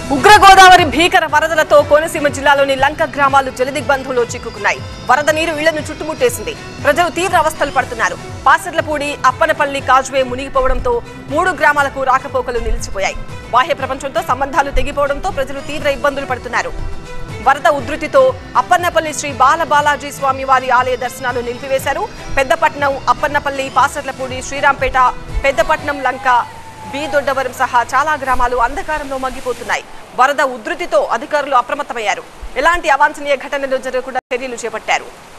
ఉగ్ర గోదావరి భీకర వరదలతో కోనసీమ జిల్లాలోని లంక గ్రామాలు జలదిగ్బంధంలో చిక్కుకున్నాయి వరద నీరు ఇళ్లను చుట్టుముట్టేసింది ప్రజలు తీవ్ర అవస్థలు పడుతున్నారు పాసర్లపూడి అప్పనపల్లి కాజ్వే మునిగిపోవడంతో మూడు గ్రామాలకు రాకపోకలు నిలిచిపోయాయి బాహ్య ప్రపంచంతో సంబంధాలు తెగిపోవడంతో ప్రజలు తీవ్ర ఇబ్బందులు పడుతున్నారు వరద ఉధృతితో అప్పన్నపల్లి శ్రీ బాల బాలాజీ స్వామి వారి ఆలయ దర్శనాలు నిలిపివేశారు పెద్దపట్నం అప్పన్నపల్లి పాసర్లపూడి శ్రీరాంపేట పెద్దపట్నం లంక బి దొడ్డవరం సహా చాలా గ్రామాలు అంధకారంలో మగ్గిపోతున్నాయి వరద ఉధృతితో అధికారులు అప్రమత్తమయ్యారు ఎలాంటి అవాంఛనీయ ఘటనలు జరగకుండా చర్యలు చేపట్టారు